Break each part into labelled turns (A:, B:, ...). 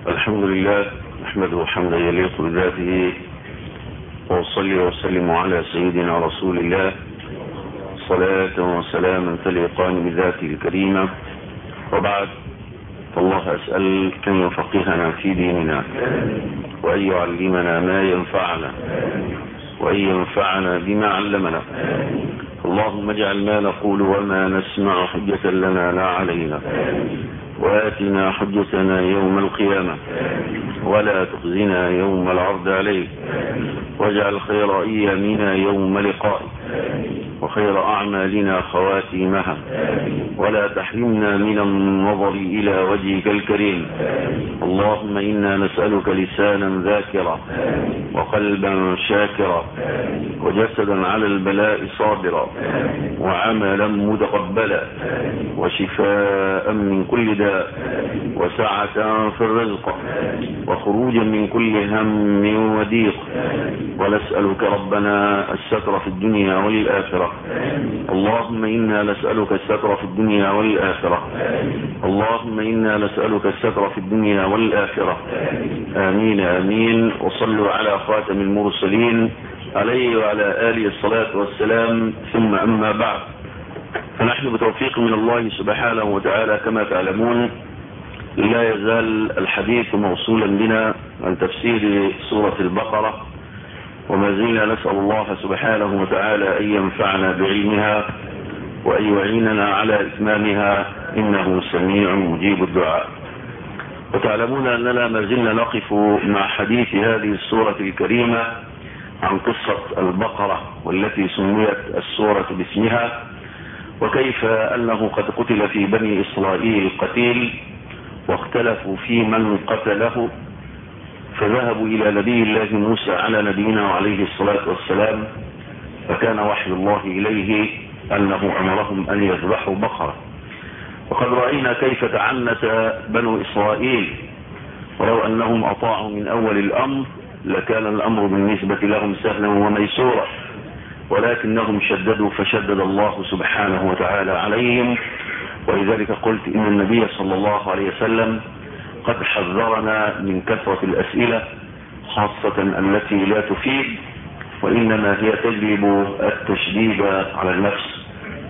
A: الحمد لله نحمده حمدا يليق بذاته وأصلي وسلم على سيدنا رسول الله صلاة وسلاما تليقان بذاته الكريمة وبعد فالله أسأل أن يفقهنا في ديننا وأن يعلمنا ما ينفعنا وأن ينفعنا بما علمنا اللهم اجعل ما نقول وما نسمع حجة لنا لا علينا وآتنا حجتنا يوم القيامة ولا تخزنا يوم العرض عليك واجعل خير أيامنا يوم لقائك وخير أعمالنا خواتيمها ولا تحرمنا من النظر إلى وجهك الكريم اللهم إنا نسألك لسانا ذاكرا وقلبا شاكرا وجسدا على البلاء صابرا وعملا متقبلا وشفاء من كل داء وسعة في الرزق وخروجا من كل هم وضيق ونسألك ربنا الستر في الدنيا والآخرة اللهم إنا نسألك الستر في الدنيا والآخرة اللهم إنا نسألك الستر في الدنيا والآخرة آمين آمين وصلوا على خاتم المرسلين عليه وعلى آله الصلاة والسلام ثم أما بعد فنحن بتوفيق من الله سبحانه وتعالى كما تعلمون لا يزال الحديث موصولا بنا عن تفسير سورة البقرة وما زلنا نسأل الله سبحانه وتعالى أن ينفعنا بعلمها وأن يعيننا على إتمامها إنه سميع مجيب الدعاء وتعلمون أننا ما زلنا نقف مع حديث هذه السورة الكريمة عن قصة البقرة والتي سميت السورة باسمها وكيف أنه قد قتل في بني إسرائيل قتيل واختلفوا في من قتله فذهبوا إلى نبي الله موسى على نبينا عليه الصلاة والسلام فكان وحي الله إليه أنه أمرهم أن يذبحوا بقرة وقد رأينا كيف تعنت بنو إسرائيل ولو أنهم أطاعوا من أول الأمر لكان الأمر بالنسبة لهم سهلا وميسورا ولكنهم شددوا فشدد الله سبحانه وتعالى عليهم ولذلك قلت إن النبي صلى الله عليه وسلم قد حذرنا من كثرة الأسئلة خاصة التي لا تفيد وإنما هي تجلب التشديد على النفس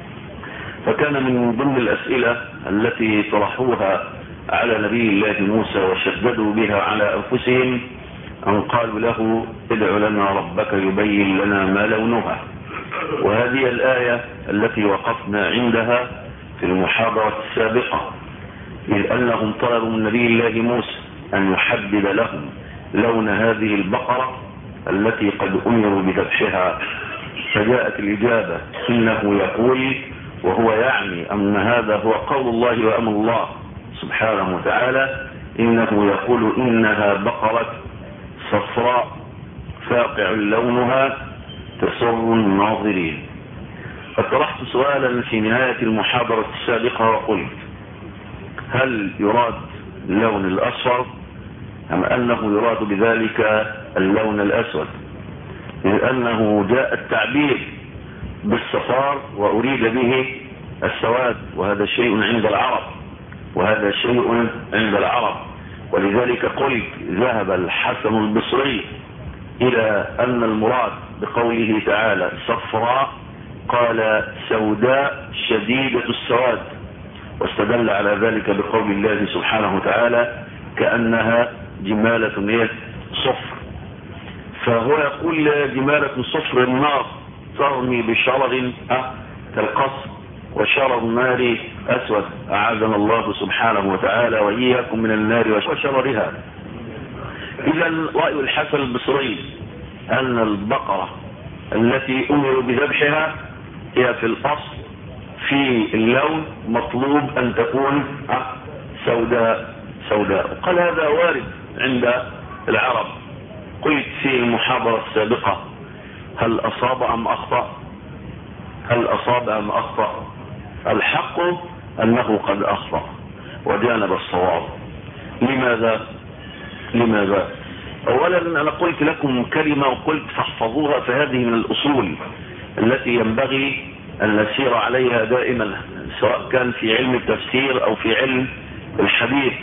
A: فكان من ضمن الأسئلة التي طرحوها على نبي الله موسى وشددوا بها على أنفسهم أن قالوا له ادع لنا ربك يبين لنا ما لونها وهذه الآية التي وقفنا عندها في المحاضرة السابقة إذ أنهم طلبوا من نبي الله موسى أن يحدد لهم لون هذه البقرة التي قد أمروا بذبحها فجاءت الإجابة إنه يقول وهو يعني أن هذا هو قول الله وأمر الله سبحانه وتعالى إنه يقول إنها بقرة صفراء فاقع لونها تسر الناظرين فطرحت سؤالا في نهاية المحاضرة السابقة وقلت هل يراد اللون الأصفر أم أنه يراد بذلك اللون الأسود لأنه جاء التعبير بالصفار وأريد به السواد وهذا شيء عند العرب وهذا شيء عند العرب ولذلك قلت ذهب الحسن البصري إلى أن المراد بقوله تعالى صفراء قال سوداء شديدة السواد واستدل على ذلك بقول الله سبحانه وتعالى كأنها جمالة صفر فهو يقول جمالة صفر النار ترمي بشرر كالقصر وشرر النار أسود أعاذنا الله سبحانه وتعالى وإياكم من النار وشررها إذا رأي الحسن البصري أن البقرة التي أمروا بذبحها هي في الأصل في اللون مطلوب أن تكون سوداء سوداء قال هذا وارد عند العرب قلت في المحاضرة السابقة هل أصاب أم أخطأ هل أصاب أم أخطأ الحق أنه قد أخطأ وجانب الصواب لماذا لماذا أولا أنا قلت لكم كلمة وقلت فاحفظوها فهذه من الأصول التي ينبغي أن نسير عليها دائما سواء كان في علم التفسير أو في علم الحديث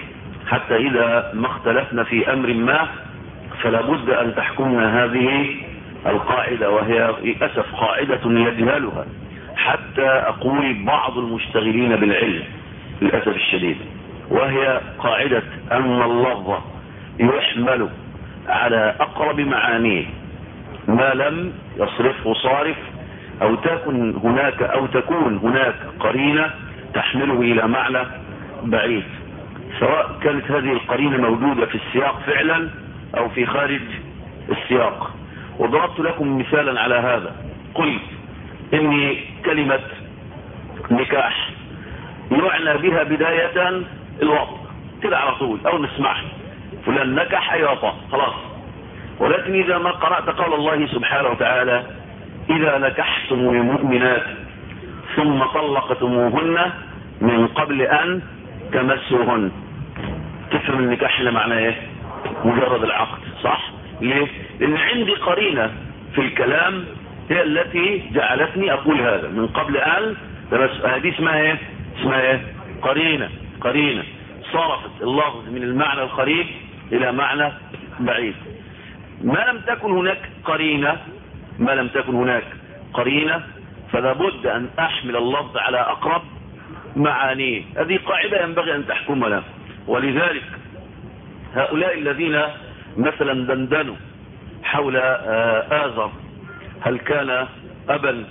A: حتى إذا ما اختلفنا في أمر ما فلا بد أن تحكمنا هذه القاعدة وهي للأسف قاعدة يجهلها حتى أقول بعض المشتغلين بالعلم للأسف الشديد وهي قاعدة أن اللفظ يحمل على أقرب معانيه ما لم يصرفه صارف أو تكن هناك أو تكون هناك قرينة تحمله إلى معنى بعيد سواء كانت هذه القرينة موجودة في السياق فعلا أو في خارج السياق وضربت لكم مثالا على هذا قلت إن كلمة نكاح يعنى بها بداية الوضع كده على طول أو نسمعها فلان نكح أي وطأ خلاص ولكن إذا ما قرأت قول الله سبحانه وتعالى إذا نكحتم المؤمنات ثم طلقتموهن من قبل أن تمسوهن تفهم النكاح هنا معناه ايه مجرد العقد صح ليه لان عندي قرينة في الكلام هي التي جعلتني اقول هذا من قبل ان هذه اسمها ايه اسمها ايه قرينة قرينة صرفت اللفظ من المعنى القريب الى معنى بعيد ما لم تكن هناك قرينة ما لم تكن هناك قرينة فلا بد ان احمل اللفظ على اقرب معانيه هذه قاعدة ينبغي ان تحكمنا ولذلك هؤلاء الذين مثلا دندنوا حول آذر هل كان أبا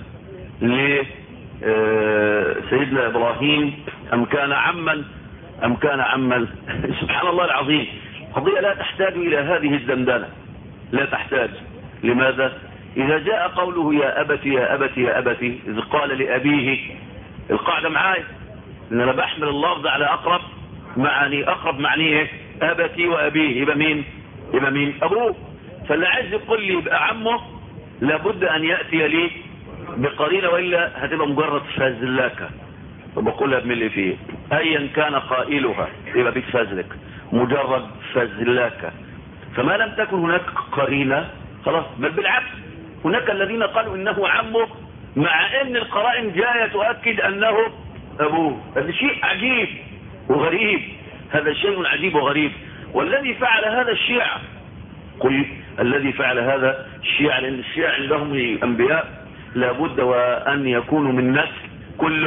A: لسيدنا إبراهيم أم كان عما أم كان عما سبحان الله العظيم قضية لا تحتاج إلى هذه الدندنة لا تحتاج لماذا إذا جاء قوله يا أبت يا أبت يا أبت إذ قال لأبيه القاعدة معايا إن أنا بحمل اللفظ على أقرب معاني أقرب معنيه إيه أبتي وأبيه يبقى مين يبقى مين أبوه فاللي عايز يقول لي يبقى عمه لابد أن يأتي لي بقرينة وإلا هتبقى مجرد فازلكة وبقولها بملي فيه أيا كان قائلها يبقى بتفازلك مجرد فازلكة فما لم تكن هناك قرينة خلاص بل بالعكس هناك الذين قالوا إنه عمه مع أن القرائن جاية تؤكد أنه أبوه هذا شيء عجيب وغريب هذا شيء عجيب وغريب والذي فعل هذا الشيعة قل الذي فعل هذا الشيعة لأن الشيعة عندهم الأنبياء لابد وأن يكونوا من نسل كله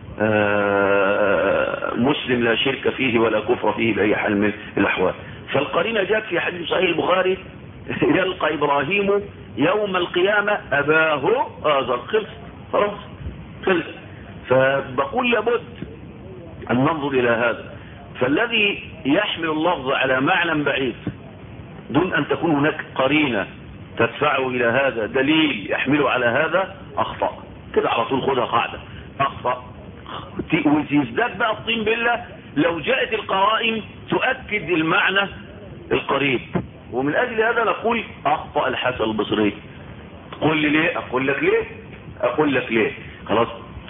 A: مسلم لا شرك فيه ولا كفر فيه بأي حال من الأحوال فالقرينة جاءت في حديث صحيح البخاري يلقى إبراهيم يوم القيامة أباه آذر خلص خلاص خلص فبقول لابد أن ننظر إلى هذا فالذي يحمل اللفظ على معنى بعيد دون أن تكون هناك قرينة تدفعه إلى هذا دليل يحمله على هذا أخطأ كده على طول خدها قاعدة أخطأ وتزداد بقى الطين بالله لو جاءت القرائن تؤكد المعنى القريب ومن أجل هذا نقول أخطأ الحسن البصري تقول لي ليه أقول لك ليه أقول لك ليه خلاص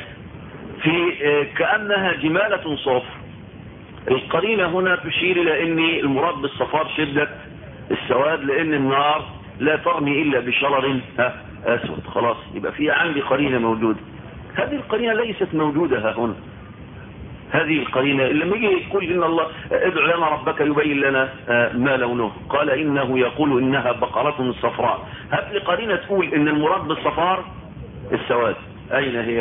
A: في كأنها جمالة صفر القرينة هنا تشير إلى أن المراد بالصفار شدة السواد لأن النار لا ترمي إلا بشرر أسود خلاص يبقى في عندي قرينة موجودة هذه القرينة ليست موجودة ها هنا هذه القرينة لما يجي يقول إن الله ادعو لنا ربك يبين لنا ما لونه قال إنه يقول إنها بقرة صفراء هات لي قرينة تقول إن المراد بالصفار السواد أين هي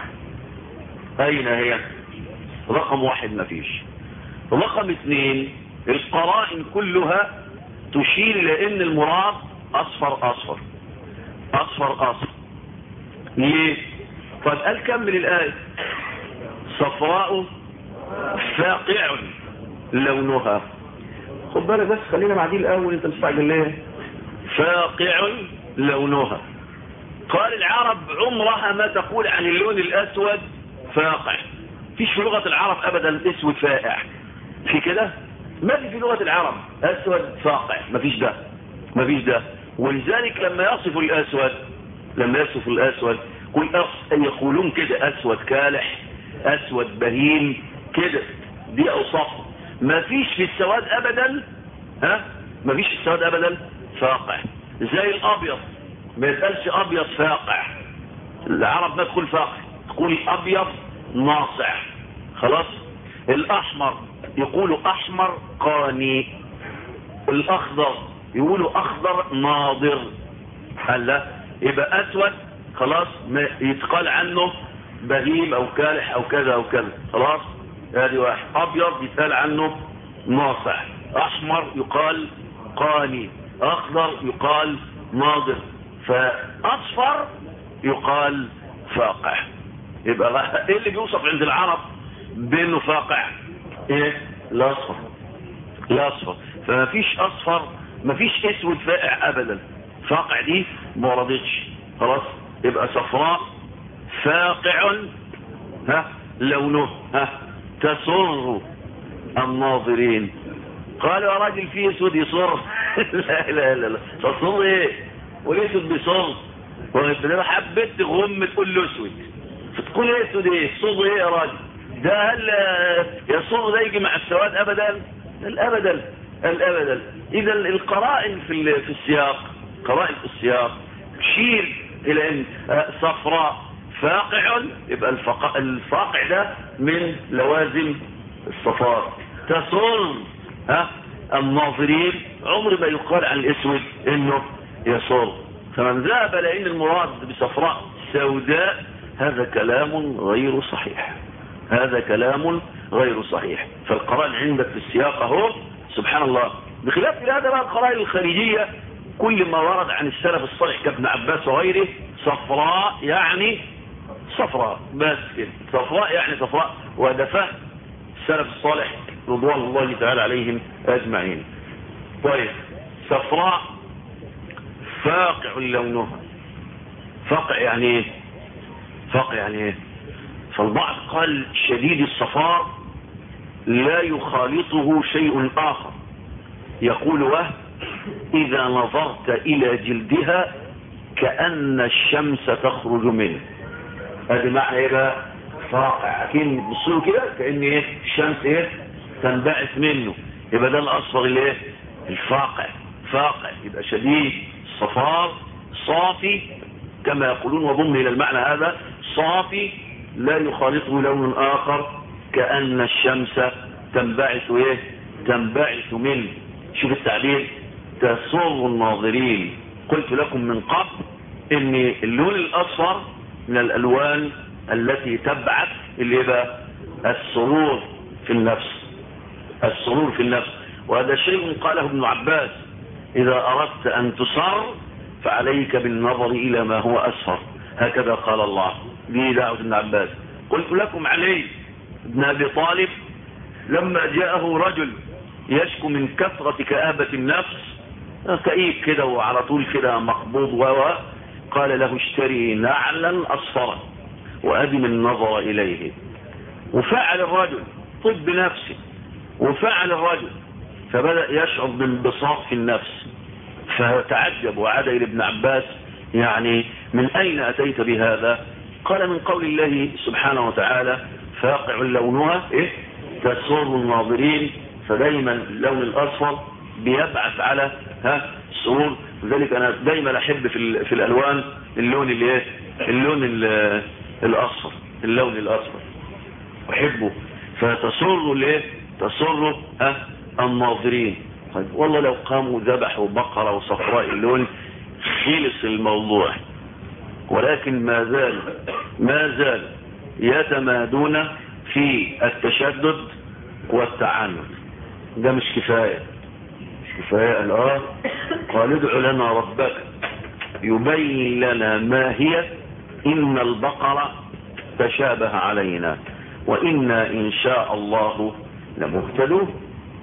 A: أين هي رقم واحد ما فيش رقم اثنين القرائن كلها تشير إلى أن المراد أصفر أصفر أصفر أصفر ليه طيب قال كمل الآية صفراء فاقع لونها خد بالك بس خلينا بعدين الأول انت مستعجل ليه فاقع لونها قال العرب عمرها ما تقول عن اللون الأسود فاقع فيش في لغة العرب أبدا اسود فائع في كده ما في في لغة العرب أسود فاقع ما فيش ده ما فيش ده ولذلك لما يصف الأسود لما يصف الأسود قل يقولون كده أسود كالح أسود بهيم كده دي أوصاف ما فيش في السواد أبدا ها ما فيش في السواد أبدا فاقع زي الأبيض ما يتقالش أبيض فاقع العرب ما تقول فاقع تقول أبيض ناصع خلاص الأحمر يقولوا احمر قاني الاخضر يقولوا اخضر ناضر هلا يبقى اسود خلاص ما يتقال عنه بهيم او كالح او كذا او كذا خلاص ادي واحد ابيض يتقال عنه ناصع احمر يقال قاني اخضر يقال ناضر فاصفر يقال فاقع يبقى ايه اللي بيوصف عند العرب بانه فاقع ايه الاصفر الاصفر فما فيش اصفر ما فيش اسود فائع ابدا فاقع دي ما وردتش خلاص يبقى صفراء فاقع ها لونه ها تسر الناظرين قال يا راجل في اسود يصر لا لا لا لا تصر ايه والاسود بيصر وانا حبيت تغم تقول له اسود فتقول ايه اسود ايه صر ايه يا راجل ده هل يصر ده يجي مع السواد ابدا الابدا الابدا اذا القرائن في في السياق قرائن في السياق تشير الى ان صفراء فاقع يبقى الفقا... الفاقع ده من لوازم الصفار تصر ها الناظرين عمر ما يقال عن الاسود انه يصر فمن ذهب لان المراد بصفراء سوداء هذا كلام غير صحيح هذا كلام غير صحيح فالقرائن عندك في السياق اهو سبحان الله بخلاف هذا بقى القرائن الخارجية كل ما ورد عن السلف الصالح كابن عباس وغيره صفراء يعني صفراء بس كده صفراء يعني صفراء وهذا فهم السلف الصالح رضوان الله تعالى عليهم اجمعين طيب صفراء فاقع لونها فاقع يعني ايه فاقع يعني ايه فالبعض قال شديد الصفار لا يخالطه شيء آخر يقول وه إذا نظرت إلى جلدها كأن الشمس تخرج منه هذا معنى إيه بقى فاقع أكين بصوا كده كأن إيه الشمس إيه تنبعث منه يبقى ده الأصفر اللي إيه الفاقع فاقع يبقى شديد صفار صافي كما يقولون وضم إلى المعنى هذا صافي لا يخالطه لون آخر كأن الشمس تنبعث ايه تنبعث منه شوف التعبير تسر الناظرين قلت لكم من قبل ان اللون الاصفر من الالوان التي تبعث اللي بقى السرور في النفس السرور في النفس وهذا شيء قاله ابن عباس اذا اردت ان تسر فعليك بالنظر الى ما هو اسفر هكذا قال الله دي دعوة ابن عباس قلت لكم علي ابن ابي طالب لما جاءه رجل يشكو من كثرة كآبة النفس كئيب كده وعلى طول كده مقبوض و قال له اشتري نعلا اصفرا وادم النظر اليه وفعل الرجل طب نفسه وفعل الرجل فبدأ يشعر بانبساط في النفس فتعجب وعاد الى ابن عباس يعني من اين اتيت بهذا قال من قول الله سبحانه وتعالى فاقع لونها إيه؟ تسر الناظرين فدايما اللون الاصفر بيبعث على ها السرور لذلك انا دايما احب في, في الالوان اللون اللي ايه اللون الاصفر اللون الاصفر احبه فتسر الايه تسر ها الناظرين طيب والله لو قاموا ذبحوا بقرة وصفراء اللون خلص الموضوع ولكن ما زال ما زال يتمادون في التشدد والتعنت ده مش كفاية مش كفاية الآن قال ادع لنا ربك يبين لنا ما هي إن البقرة تشابه علينا وإنا إن شاء الله لمهتدون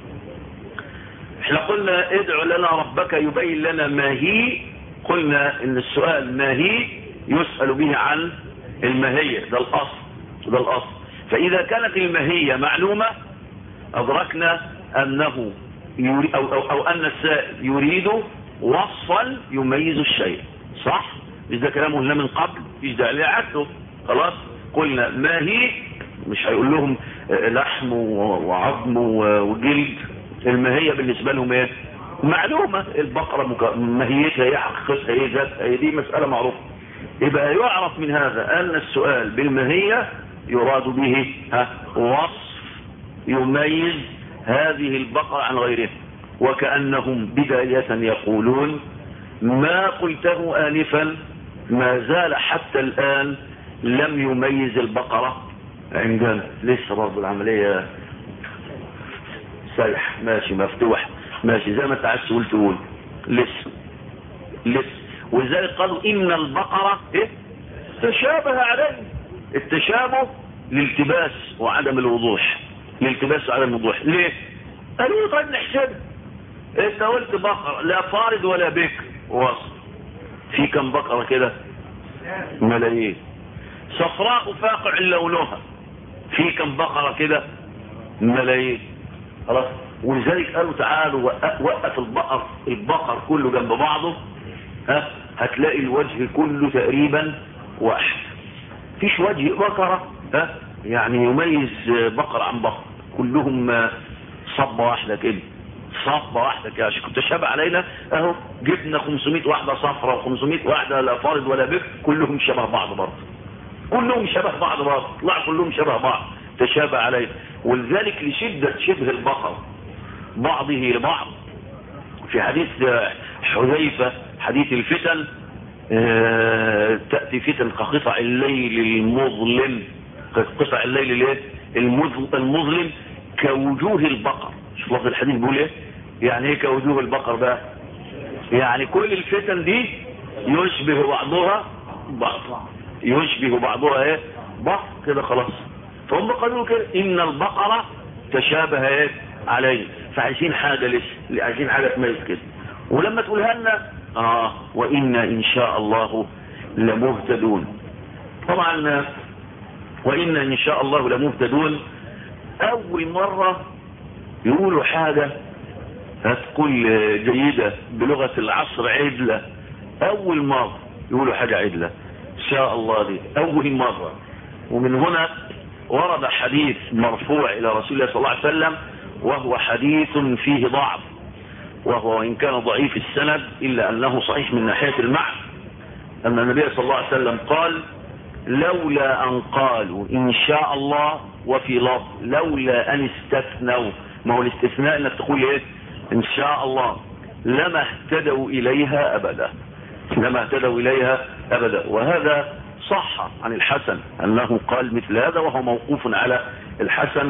A: احنا قلنا ادع لنا ربك يبين لنا ما هي قلنا ان السؤال ما هي يسأل به عن الماهية ده الأصل ده الأصل فإذا كانت الماهية معلومة أدركنا أنه يريد أو, أو, أو أن السائل يريد وصفا يميز الشيء صح مش ده كلامه لنا من قبل مش ده عليه عدته خلاص قلنا ما هي مش هيقول لهم لحم وعظم وجلد الماهية بالنسبة لهم ايه معلومة البقرة ماهيتها ايه حقيقتها ايه ذاتها ايه دي مسألة معروفة يبقى يعرف من هذا ان السؤال بالماهية يراد به ها وصف يميز هذه البقرة عن غيرها وكأنهم بداية يقولون ما قلته آنفا ما زال حتى الآن لم يميز البقرة عندنا لسه برضه العملية سايح ماشي مفتوح ماشي زي ما انت عايز تقول تقول لسه لسه ولذلك قالوا ان البقرة ايه تشابه عليه التشابه لالتباس وعدم الوضوح الالتباس وعدم الوضوح ليه قالوا طيب نحسبها انت قلت بقرة لا فارض ولا بكر وصل في كم بقرة كده ملايين صفراء فاقع لونها في كم بقرة كده ملايين خلاص ولذلك قالوا تعالوا وقف البقر البقر كله جنب بعضه ها هتلاقي الوجه كله تقريبا واحد فيش وجه بقرة ها يعني يميز بقر عن بقر كلهم صبة واحدة كده صفة واحدة كده عشان كنت شاب علينا اهو جبنا 500 واحدة صفرة و500 واحدة لا فارض ولا بك كلهم شبه بعض برضه كلهم شبه بعض برضه طلع كلهم شبه بعض تشابه علينا ولذلك لشدة شبه البقر بعضه لبعض في حديث حذيفة حديث الفتن اه تأتي فتن كقطع الليل المظلم قطع الليل الايه المظلم كوجوه البقر شوف لفظ الحديث بيقول ايه يعني ايه كوجوه البقر بقى يعني كل الفتن دي يشبه بعضها بعض يشبه بعضها ايه بعض كده خلاص فهم قالوا كده ان البقرة تشابه ايه عليه فعايزين حاجة لسه عايزين حاجة تميز كده ولما تقولها لنا اه وإنا إن شاء الله لمهتدون طبعا وإنا إن شاء الله لمهتدون أول مرة يقولوا حاجة هتكون جيدة بلغة العصر عدلة أول مرة يقولوا حاجة عدلة إن شاء الله دي أول مرة ومن هنا ورد حديث مرفوع إلى رسول الله صلى الله عليه وسلم وهو حديث فيه ضعف وهو وإن كان ضعيف السند إلا أنه صحيح من ناحية المعنى أن النبي صلى الله عليه وسلم قال لولا أن قالوا إن شاء الله وفي لفظ لولا أن استثنوا ما هو الاستثناء أنك تقول إيه إن شاء الله لما اهتدوا إليها أبدا لما اهتدوا إليها أبدا وهذا صح عن الحسن أنه قال مثل هذا وهو موقوف على الحسن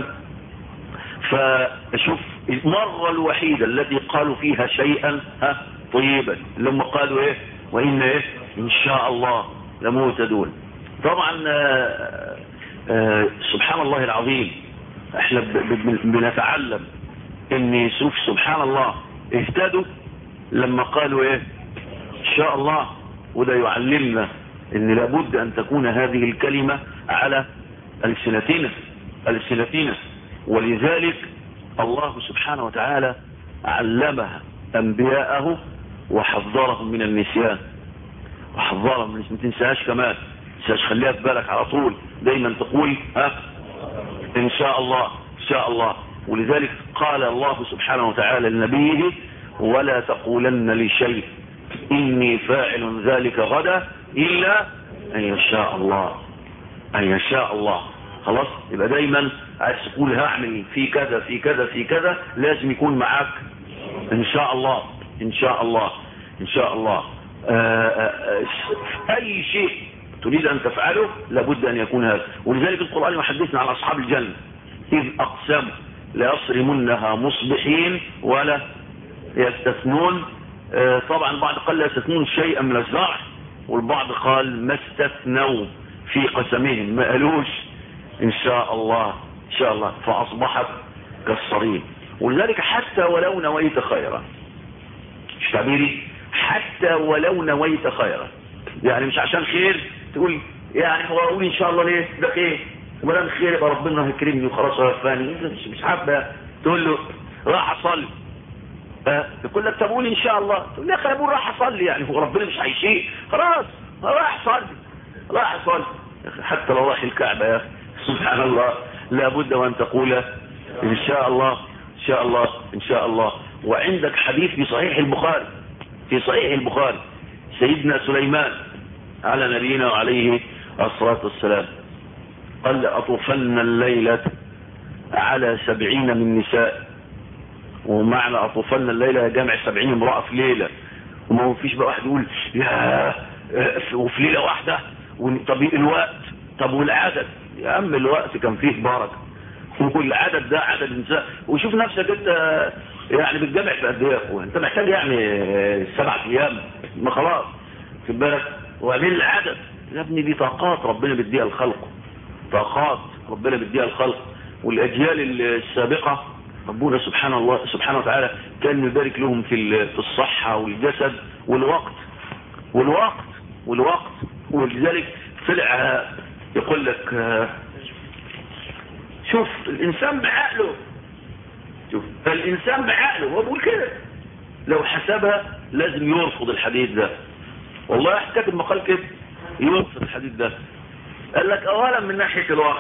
A: فشوف المرة الوحيدة التي قالوا فيها شيئا ها طيبا لما قالوا ايه وإن ايه إن شاء الله لمهتدون طبعا آآ آآ سبحان الله العظيم احنا بنتعلم ان شوف سبحان الله اهتدوا لما قالوا ايه ان شاء الله وده يعلمنا ان لابد ان تكون هذه الكلمة على السنتنا السنتنا ولذلك الله سبحانه وتعالى علمها انبياءه وحذرهم من النسيان وحذرهم من ما تنساهاش كمان تنساهاش خليها في بالك على طول دايما تقول ها ان شاء الله ان شاء الله ولذلك قال الله سبحانه وتعالى لنبيه ولا تقولن لشيء اني فاعل ذلك غدا الا ان يشاء الله ان يشاء الله خلاص يبقى دايما عايز تقول هعمل في كذا في كذا في كذا لازم يكون معاك ان شاء الله ان شاء الله ان شاء الله آآ آآ اي شيء تريد ان تفعله لابد ان يكون هذا ولذلك القرآن يحدثنا عن اصحاب الجنة اذ اقسموا ليصرمنها مصبحين ولا يستثنون طبعا بعض قال لا يستثنون شيئا من الزرع والبعض قال ما استثنوا في قسمهم ما قالوش ان شاء الله ان شاء الله فاصبحت كالصريم ولذلك حتى ولو نويت خيرا مش تعبيري حتى ولو نويت خيرا يعني مش عشان خير تقول يعني هو اقول ان شاء الله ليه ده خير وما دام خير يبقى ربنا هيكرمني وخلاص وفاني مش مش حابه تقول له راح اصلي يقول لك طب قول ان شاء الله تقول لي يا اخي انا بقول راح اصلي يعني هو ربنا مش هيشيء خلاص راح اصلي راح اصلي حتى لو راح الكعبه يا اخي سبحان الله لابد وان تقول ان شاء الله ان شاء الله ان شاء الله وعندك حديث في صحيح البخاري في صحيح البخاري سيدنا سليمان على نبينا وعليه الصلاة والسلام قال لأطوفن الليلة على سبعين من نساء ومعنى أطوفلنا الليلة جامع سبعين امرأة في ليلة وما هو فيش بقى واحد يقول يا وفي ليلة واحدة طب الوقت طب والعدد يا عم الوقت كان فيه بركة والعدد ده عدد نساء وشوف نفسك انت يعني بتجمع في قد ايه يا اخويا انت محتاج يعني سبعة ايام ما خلاص في بالك وبعدين العدد يا ابني دي طاقات ربنا بيديها الخلق طاقات ربنا بيديها الخلق والاجيال السابقة ربنا سبحانه الله سبحانه وتعالى كان يبارك لهم في في الصحة والجسد والوقت والوقت والوقت ولذلك طلع يقول لك شوف الانسان بعقله شوف فالانسان بعقله هو بيقول كده لو حسبها لازم يرفض الحديث ده والله كاتب مقال كده يرفض الحديث ده قال لك اولا من ناحية الوقت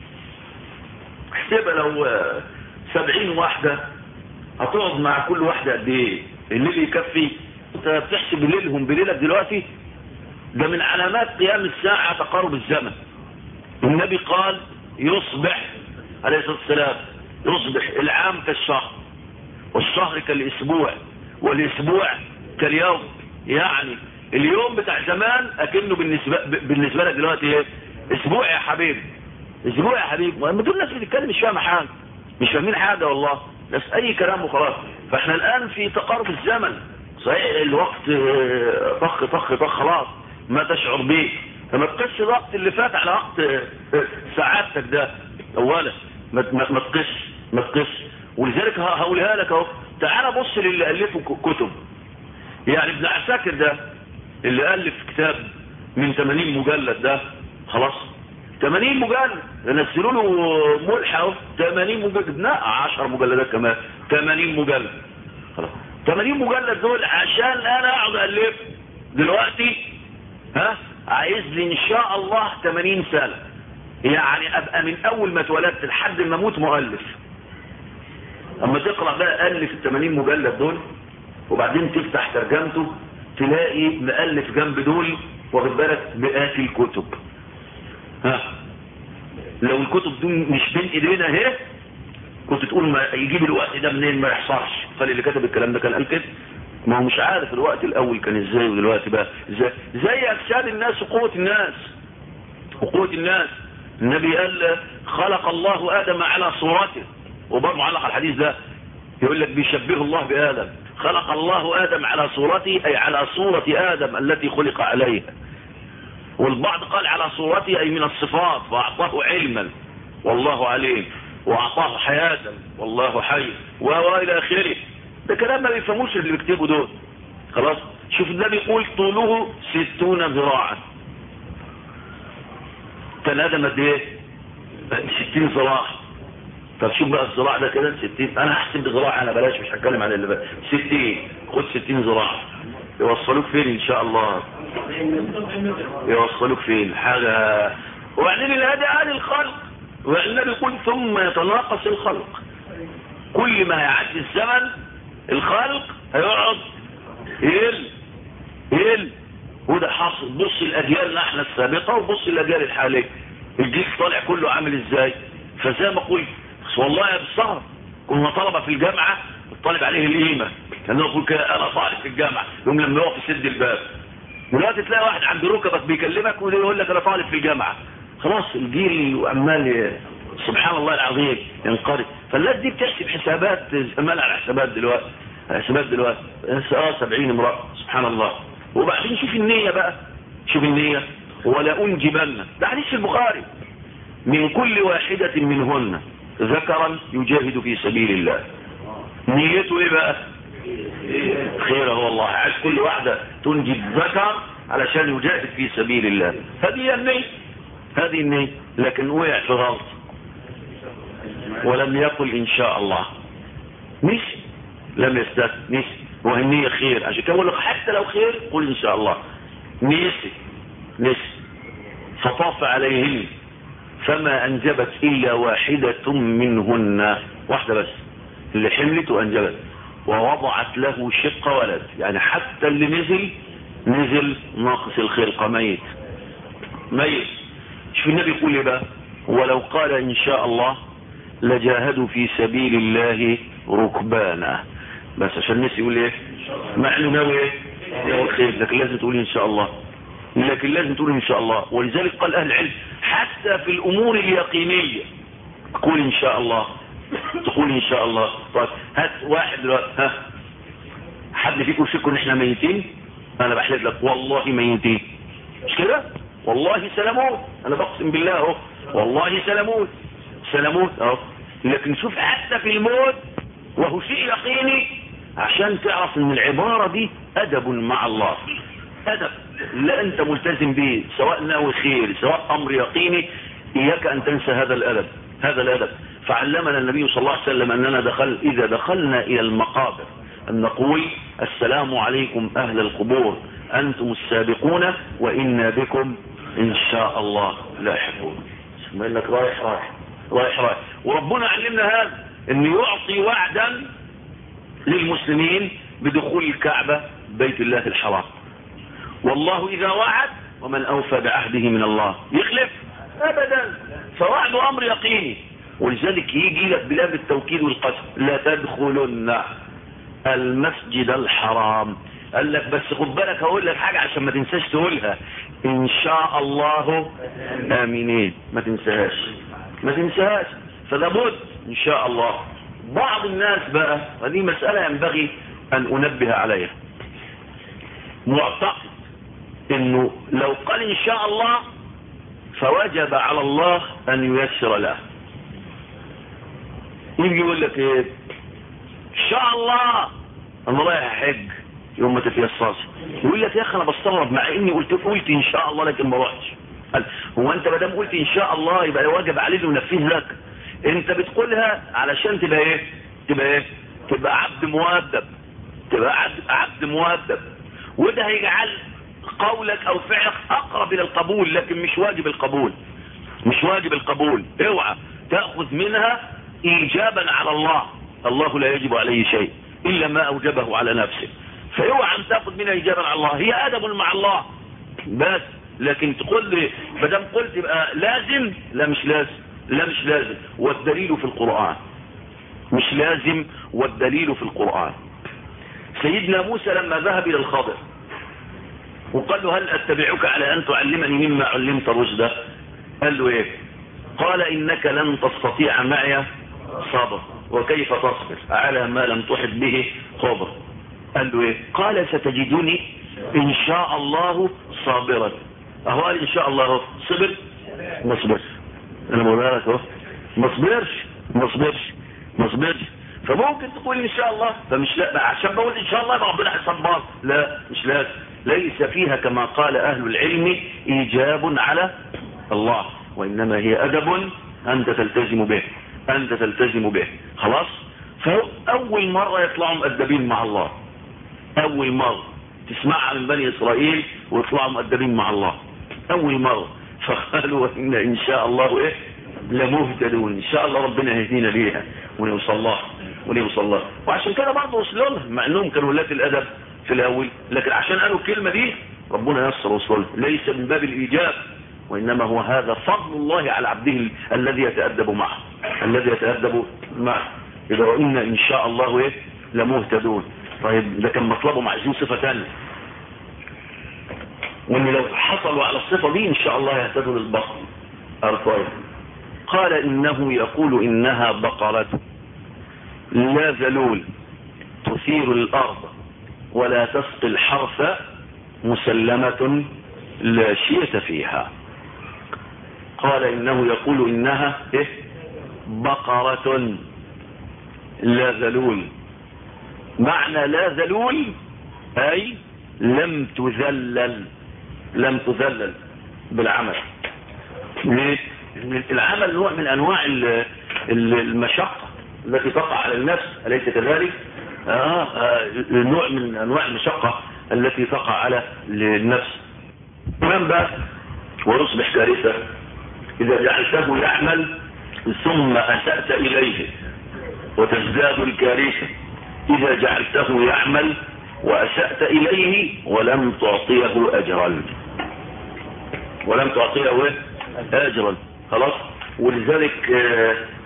A: احسبها لو سبعين واحدة هتقعد مع كل واحدة قد ايه الليل يكفي انت بتحسب ليلهم بليلك دلوقتي ده من علامات قيام الساعة تقارب الزمن النبي قال يصبح عليه الصلاة والسلام يصبح العام كالشهر والشهر كالاسبوع والاسبوع كاليوم يعني اليوم بتاع زمان اكنه بالنسبة, بالنسبة لك دلوقتي ايه اسبوع يا حبيبي اسبوع يا حبيبي ما دول الناس بتتكلم مش فاهمه حاجه مش فاهمين حاجه والله بس اي كلام وخلاص فاحنا الان في تقارب الزمن صحيح الوقت طخ طخ طخ خلاص ما تشعر به فما تقش الوقت اللي فات على وقت سعادتك ده اولا ما ما تقش ما تقش ولذلك هقولها لك اهو تعال بص للي الفوا كتب يعني ابن عساكر ده اللي الف كتاب من 80 مجلد ده خلاص 80 مجلد نزلوا له ملحة اهو 80 مجلد لا 10 مجلدات كمان 80 مجلد خلاص 80 مجلد دول عشان انا اقعد الف دلوقتي ها عايز لي ان شاء الله 80 سنة يعني ابقى من اول ما اتولدت لحد ما اموت مؤلف اما تقرأ بقى الف ال 80 مجلد دول وبعدين تفتح ترجمته تلاقي مؤلف جنب دول واخد بالك مئات الكتب ها لو الكتب دول مش بين ايدينا اهي كنت تقول ما يجيب الوقت ده منين ما يحصلش قال اللي كتب الكلام ده كان قال كده ما هو مش عارف الوقت الاول كان ازاي ودلوقتي بقى ازاي زي اجساد الناس وقوة الناس وقوة الناس النبي قال خلق الله ادم على صورته وبرضه معلق على الحديث ده يقول لك بيشبه الله بادم خلق الله ادم على صورته اي على صورة ادم التي خلق عليها والبعض قال على صورته اي من الصفات فاعطاه علما والله عليم واعطاه حياة والله حي والى اخره ده كلام ما بيفهموش اللي بيكتبوا دول خلاص شوف ده بيقول طوله ستون ذراعا كان ادم قد ايه ستين ذراع طب شوف بقى الذراع ده كده ستين انا هحسب ذراع انا بلاش مش هتكلم عن اللي بقى ستين خد ستين ذراع يوصلوك فين ان شاء الله يوصلوك فين حاجة وبعدين الهدى اهل الخلق والنبي يقول ثم يتناقص الخلق كل ما يعدي الزمن الخلق هيقعد يقل يقل وده حاصل بص الاجيال احنا السابقة وبص الاجيال الحالية الجيل طالع كله عامل ازاي فزي ما قلت والله يا بالصهر كنا طلبة في الجامعة الطالب عليه القيمة كان يقول كده انا طالب في الجامعة يوم لما يقف يسد الباب دلوقتي تلاقي واحد عند ركبك بيكلمك ويقول لك انا طالب في الجامعة خلاص الجيل عمال سبحان الله العظيم ينقرض فالناس دي بتحسب حسابات زمان على حسابات دلوقتي حسابات دلوقتي اه 70 امرأة سبحان الله وبعدين شوف النية بقى شوف النية ولا انجبن ده حديث البخاري من كل واحدة منهن ذكرا يجاهد في سبيل الله نيته ايه بقى خير هو الله عايز كل واحدة تنجب ذكر علشان يجاهد في سبيل الله هذه النية هذه النية لكن وقع في غلط ولم يقل ان شاء الله نسي لم يستث نسي والنية خير عشان كده لك حتى لو خير قل ان شاء الله نسي نسي فطاف عليهن فما انجبت الا واحدة منهن واحدة بس اللي حملت وانجبت ووضعت له شق ولد يعني حتى اللي نزل نزل ناقص الخلقة ميت ميت شوف النبي يقول ايه بقى ولو قال ان شاء الله لجاهدوا في سبيل الله ركبانا بس عشان الناس يقول ايه مع انه ناوي ايه ناوي خير لكن لازم تقول ان شاء الله لكن لازم تقول ان شاء الله ولذلك قال اهل العلم حتى في الامور اليقينيه تقول ان شاء الله تقول ان شاء الله طيب هات واحد دلوقتي ها حد فيكم شكوا ان احنا ميتين انا بحلف لك والله ميتين مش كده والله سلامون انا بقسم بالله اهو والله سلامون سلامون اهو لكن شوف حتى في الموت وهو شيء يقيني عشان تعرف ان العبارة دي ادب مع الله ادب لا انت ملتزم به سواء ناوي خير سواء امر يقيني اياك ان تنسى هذا الادب هذا الادب فعلمنا النبي صلى الله عليه وسلم اننا دخل اذا دخلنا الى المقابر ان نقول السلام عليكم اهل القبور انتم السابقون وانا بكم ان شاء الله لاحقون ثم لك رايح رايح رايح رايح وربنا علمنا هذا انه يعطي وعدا للمسلمين بدخول الكعبة بيت الله الحرام والله اذا وعد ومن اوفى بعهده من الله يخلف ابدا فوعد امر يقيني ولذلك يجي لك بلاد التوكيد والقسم لا تدخلن المسجد الحرام قال لك بس خد بالك هقول لك حاجة عشان ما تنساش تقولها ان شاء الله امنين ما تنساهاش ما تنساهاش فلابد ان شاء الله بعض الناس بقى ودي مسألة ينبغي ان انبه عليها معتقد انه لو قال ان شاء الله فوجب على الله ان ييسر له يجي يقول لك ايه ان شاء الله انا رايح احج يوم ما تتيسرش يقول لك يا اخي انا بستغرب مع اني قلت قلت ان شاء الله لكن ما رحتش قال هو انت ما دام قلت ان شاء الله يبقى واجب عليه انه ينفذ لك انت بتقولها علشان تبقى ايه تبقى ايه تبقى عبد مؤدب تبقى عبد, عبد مؤدب وده هيجعل قولك او فعلك اقرب الى القبول لكن مش واجب القبول مش واجب القبول اوعى تأخذ منها ايجابا على الله الله لا يجب عليه شيء الا ما اوجبه على نفسه فاوعى ان تأخذ منها ايجابا على الله هي ادب مع الله بس لكن تقول لي ما دام قلت يبقى لازم لا مش لازم لا مش لازم والدليل في القرآن مش لازم والدليل في القرآن سيدنا موسى لما ذهب الى الخضر وقال له هل اتبعك على ان تعلمني مما علمت رشدا قال له ايه قال انك لن تستطيع معي صبر وكيف تصبر على ما لم تحط به خبر قال له ايه قال ستجدني ان شاء الله صابرا اهو قال ان شاء الله صبر ما صبرش انا بقولها لك اهو ما صبرش ما صبرش ما صبرش فممكن تقول ان شاء الله فمش لا عشان بقول ان شاء الله يبقى ربنا هيصبر لا مش لازم ليس فيها كما قال اهل العلم ايجاب على الله وانما هي ادب انت تلتزم به انت تلتزم به خلاص فاول مرة يطلعوا مؤدبين مع الله اول مرة تسمعها من بني اسرائيل ويطلعوا مؤدبين مع الله اول مرة فقالوا وإن إن شاء الله إيه لمهتدون إن شاء الله ربنا يهدينا ليها ونوصل الله ونوصل الله وعشان كده برضه وصلوا لها مع انهم كانوا ولاة الادب في الاول لكن عشان قالوا الكلمة دي ربنا يسر وصل ليس من باب الايجاب وانما هو هذا فضل الله على عبده الذي يتأدب معه الذي يتأدب معه اذا وإن ان شاء الله ايه لمهتدون طيب ده كان مطلبهم عايزين صفة ثانيه وان لو حصلوا على الصفة دي ان شاء الله يهتدوا للبقر طيب قال انه يقول انها بقرة لا ذلول تثير الارض ولا تسقي الحرث مسلمة لا شية فيها قال انه يقول انها إيه بقرة لا ذلول معنى لا ذلول اي لم تذلل لم تذلل بالعمل العمل نوع من انواع المشقة التي تقع على النفس أليس كذلك آه آه نوع من انواع المشقة التي تقع على النفس كمان بقى ويصبح كارثة اذا جعلته يعمل ثم اسأت اليه وتزداد الكارثة اذا جعلته يعمل واسأت اليه ولم تعطيه اجرا ولم تعطيه اجرا خلاص ولذلك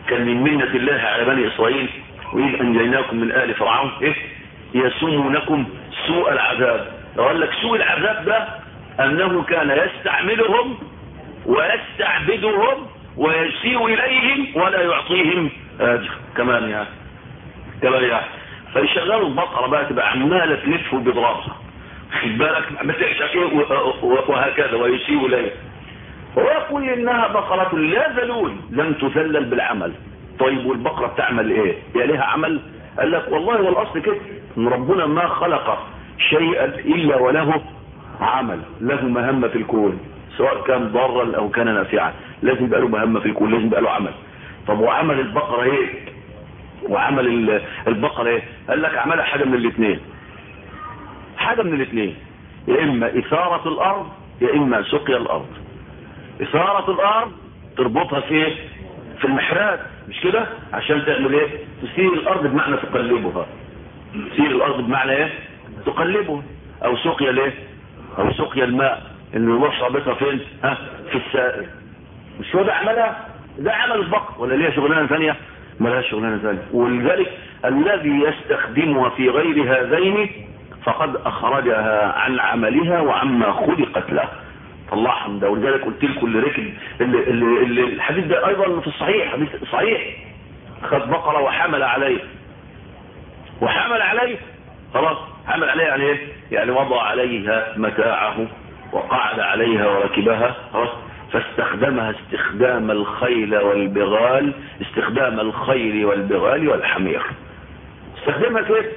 A: كان من منة الله على بني إسرائيل وإذ أنجيناكم من آل فرعون إيه يسومونكم سوء العذاب قال لك سوء العذاب ده أنه كان يستعملهم ويستعبدهم ويسيء إليهم ولا يعطيهم أجر كمان يعني كمان يعني فيشغلوا البقرة بقى تبقى عمالة تلف وبيضربها خد بالك ما تعشق ايه وهكذا ويسيء إليه ويقول إنها بقرة لا ذلول لم تذلل بالعمل طيب والبقرة بتعمل ايه يا لها عمل قال لك والله والاصل كده ان ربنا ما خلق شيئا الا وله عمل له مهمة في الكون سواء كان ضارا او كان نافعا لازم يبقى له مهمة في الكون لازم يبقى له عمل طب وعمل البقرة ايه وعمل البقرة ايه قال لك عملها حاجة من الاثنين حاجة من الاثنين يا اما اثارة الارض يا اما سقيا الارض اثارة الارض تربطها في ايه في المحراب مش كده عشان تعمل ايه تسير الارض بمعنى تقلبها تسير الارض بمعنى ايه تقلبها او سقيا ليه او سقيا الماء انه يروح رابطها فين ها في السائل مش هو ده عملها ده عمل البقر ولا ليها شغلانه ثانيه ما لها شغلانه ثانيه ولذلك الذي يستخدمها في غير هذين فقد اخرجها عن عملها وعما خلقت له طلعها من ده ولذلك قلت لكم اللي ركب اللي اللي اللي الحديث ده ايضا في الصحيح حديث صحيح خد بقره وحمل عليه وحمل عليه خلاص حمل عليها يعني ايه يعني وضع عليها متاعه وقعد عليها وركبها خلاص فاستخدمها استخدام الخيل والبغال استخدام الخيل والبغال والحمير استخدمها كده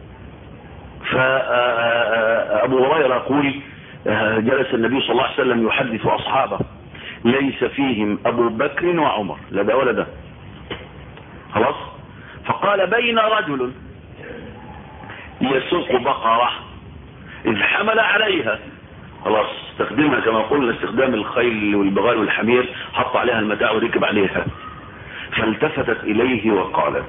A: فأبو هريرة يقول جلس النبي صلى الله عليه وسلم يحدث أصحابه ليس فيهم أبو بكر وعمر لا ده ولا ده خلاص فقال بين رجل يسوق بقرة إذ حمل عليها خلاص استخدمها كما قلنا استخدام الخيل والبغال والحمير حط عليها المتاع وركب عليها فالتفتت إليه وقالت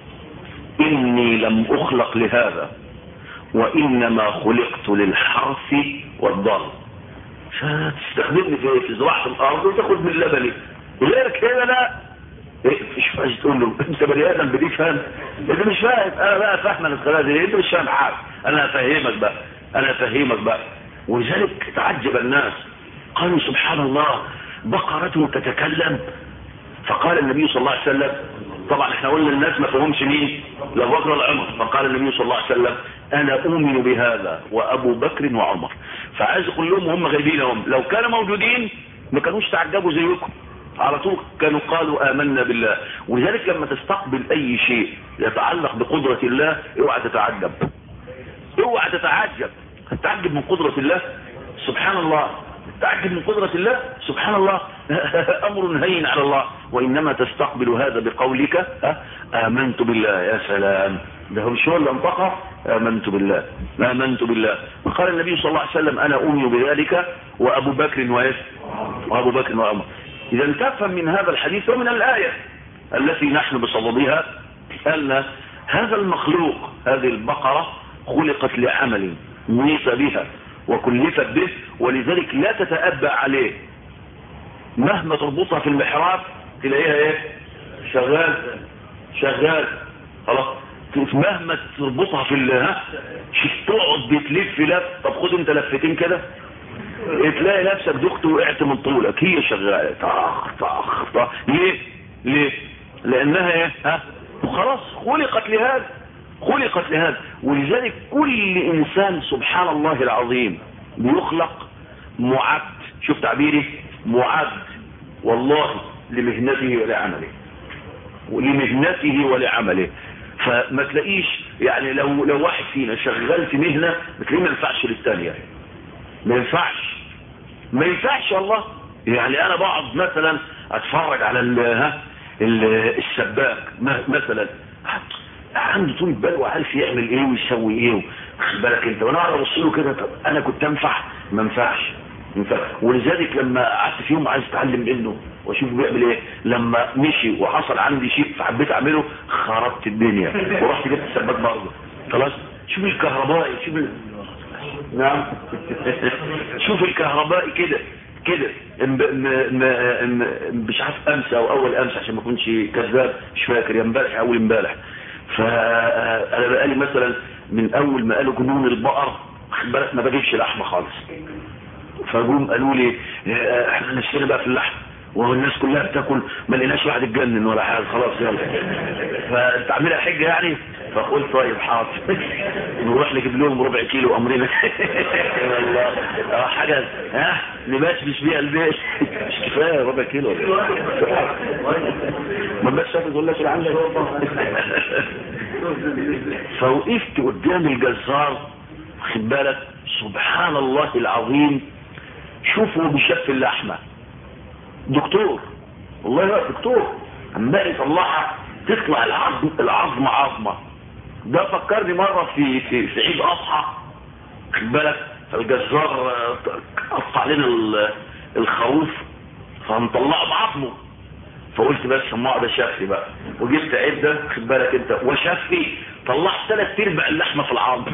A: إني لم أخلق لهذا وإنما خلقت للحرث والضر فتستخدمني في في زراعة الأرض وتاخد من لبني ولذلك كده لا إيه مش فاهم تقول له انت بني ادم بدي فاهم انت مش فاهم انا بقى فاهم الخلايا دي انت مش فاهم حاجه انا افهمك بقى انا افهمك بقى ولذلك تعجب الناس قالوا سبحان الله بقرة تتكلم فقال النبي صلى الله عليه وسلم طبعا احنا قلنا الناس ما فهمش مين لا بكر ولا عمر فقال النبي صلى الله عليه وسلم انا اؤمن بهذا وابو بكر وعمر فعايز اقول لهم هم غايبين هم لو كانوا موجودين ما كانوش تعجبوا زيكم على طول كانوا قالوا آمنا بالله ولذلك لما تستقبل أي شيء يتعلق بقدرة الله اوعى تتعجب اوعى تتعجب تتعجب من قدرة الله سبحان الله تعجب من قدرة الله سبحان الله أمر هين على الله وإنما تستقبل هذا بقولك آمنت بالله يا سلام ده مش هو اللي انطقه آمنت بالله آمنت بالله وقال النبي صلى الله عليه وسلم أنا أؤمن بذلك وأبو بكر وإيه وأبو بكر وعمر إذا تفهم من هذا الحديث ومن الآية التي نحن بصددها أن هذا المخلوق هذه البقرة خلقت لعمل نيت بها وكلفت به ولذلك لا تتأبى عليه مهما تربطها في المحراب تلاقيها ايه شغال شغال خلاص مهما تربطها في ال شوف تقعد بتلف لف طب خد انت لفتين كده تلاقي نفسك دخت وقعت من طولك هي شغاله طخ طخ طخ ليه ليه لانها ايه ها وخلاص خلقت لهذا خلقت لهذا ولذلك كل انسان سبحان الله العظيم بيخلق معد شوف تعبيري معد والله لمهنته ولعمله ولمهنته ولعمله فما تلاقيش يعني لو لو واحد فينا شغال في مهنه بتلاقيه ما ينفعش للثانيه ما ينفعش ما ينفعش والله يعني انا بقعد مثلا اتفرج على ال ها السباك مثلا عنده طول بال وعارف يعمل ايه ويسوي ايه خد بالك انت وانا اقعد ابص له كده طب انا كنت انفع ما انفعش ولذلك لما قعدت في يوم عايز اتعلم منه واشوف بيعمل ايه لما مشي وحصل عندي شيء فحبيت اعمله خربت الدنيا ورحت جبت السباك برضه خلاص شوف الكهربائي شوف ال... نعم شوف الكهربائي كده
B: كده ام- م- م- م- مش عارف امس او اول امس عشان ما اكونش كذاب مش فاكر يا امبارح اول امبارح فانا بقالي مثلا من اول ما قالوا جنون البقر واخد بالك ما بجيبش لحمه خالص فجم قالوا لي اه، احنا نفسنا بقى في اللحم وهو الناس كلها بتاكل ما لقيناش واحد اتجنن ولا حاجه خلاص يلا فانت عاملها حجه يعني فقلت طيب حاضر نروح نجيب لهم ربع كيلو امرنا والله اه حاجه ها نبشبش بيها البيت مش كفايه ربع كيلو ولا إيه؟ ما بس تقول لك عندك فوقفت قدام الجزار خد بالك سبحان الله العظيم شوفوا بشف اللحمه دكتور والله لا دكتور عمال يطلعها تطلع العظم العظم عظمه ده فكرني مره في في في عيد اضحى خد بالك فالجزار آه، قطع لنا ال- الخروف فهنطلعه بعظمه فقلت بس اما اقعد اشفي بقى وجبت عده خد بالك انت وشفي طلعت ثلاث ارباع اللحمه في العظم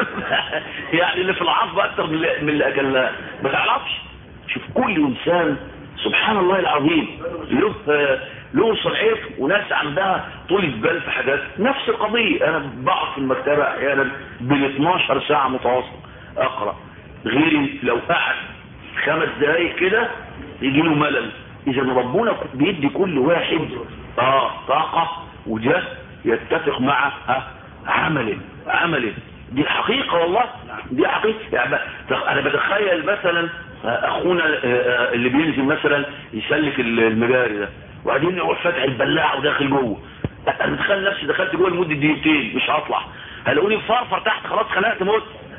B: يعني اللي في العظم اكتر من اللي- من اللي اكلناه ما تعرفش شوف كل انسان سبحان الله العظيم له آه، له صنعيه وناس عندها طولة بال في حاجات نفس القضيه انا بقعد في المكتبه احيانا بال 12 ساعه متواصل اقرا غيري لو قعد خمس دقايق كده يجي له ملل اذا ربنا بيدي كل واحد اه طاقه وده يتفق مع ها عمل عمل دي الحقيقه والله دي حقيقه يعني ب- انا بتخيل مثلا اخونا آه، آه، اللي بينزل مثلا يسلك المجاري ده وبعدين يروح فاتح البلاعه وداخل جوه انا متخيل نفسي دخلت جوه لمده دقيقتين مش هطلع هلاقوني فرفر تحت خلاص خلقت موت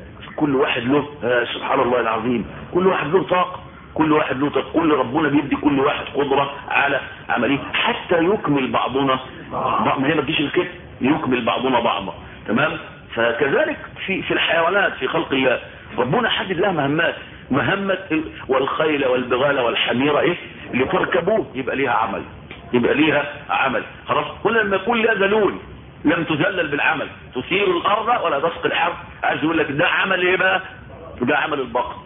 B: كل واحد له آه، سبحان الله العظيم كل واحد له طاقه كل واحد له طاقه كل ربنا بيدي كل واحد قدره على عمليه حتى يكمل بعضنا بعض ما هي ما تجيش الكده يكمل بعضنا بعضا تمام فكذلك في في الحيوانات في خلق الله ربنا حدد لها مهمات مهمة والخيل والبغال والحميرة ايه لتركبوه يبقى ليها عمل يبقى ليها عمل خلاص كل لما يكون لها ذلول لم تذلل بالعمل تثير الارض ولا تسقي الحرب عايز يقول لك ده عمل ايه بقى ده عمل البقر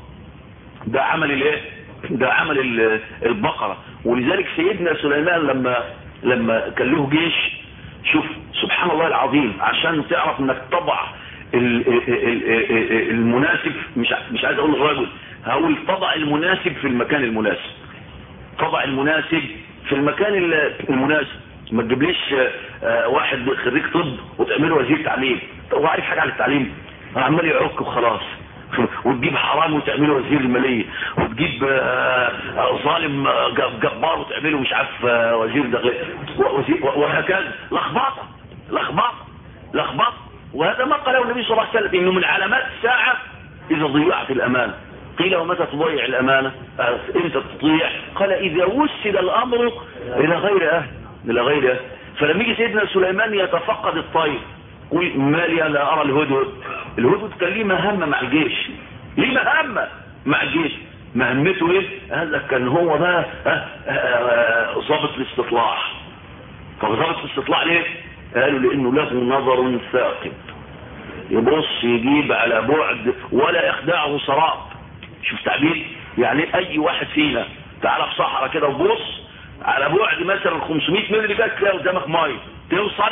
B: ده عمل الايه ده عمل ال- البقرة ولذلك سيدنا سليمان لما لما كان له جيش شوف سبحان الله العظيم عشان تعرف انك تضع ال- ال- ال- ال- المناسب مش ع- مش عايز اقول الرجل هقول تضع المناسب في المكان المناسب طبع المناسب في المكان ال- المناسب ما تجيبليش آه، آه، واحد خريج طب وتعمله وزير تعليم طب هو عارف حاجه عن التعليم عمال يعك وخلاص وتجيب حرام وتعمله وزير الماليه وتجيب آه، آه، ظالم آه، ج- جبار وتعمله مش عارف آه، وزير داخليه وزير- وهكذا لخبطه لخبطه لخبطه وهذا ما قاله النبي صلى الله عليه وسلم انه من علامات الساعه اذا ضيعت الامانه قيل ومتى تضيع الامانه آه، امتى تضيع قال اذا وسد الامر الى غير اهل الى غير اهل فلما يجي سيدنا سليمان يتفقد الطير قل ما لي لا ارى الهدهد الهدهد كان ليه مهمه مع الجيش ليه مهمه مع الجيش مهمته ايه قال لك كان هو بقى آه، آه، آه، ضابط الاستطلاع طب ضابط الاستطلاع ليه قالوا لانه له نظر ثاقب يبص يجيب على بعد ولا يخدعه سراب شوف تعبير يعني اي واحد فينا تعالى في صحراء كده وبص على بعد مثلا 500 متر كده تلاقي قدامك ميه توصل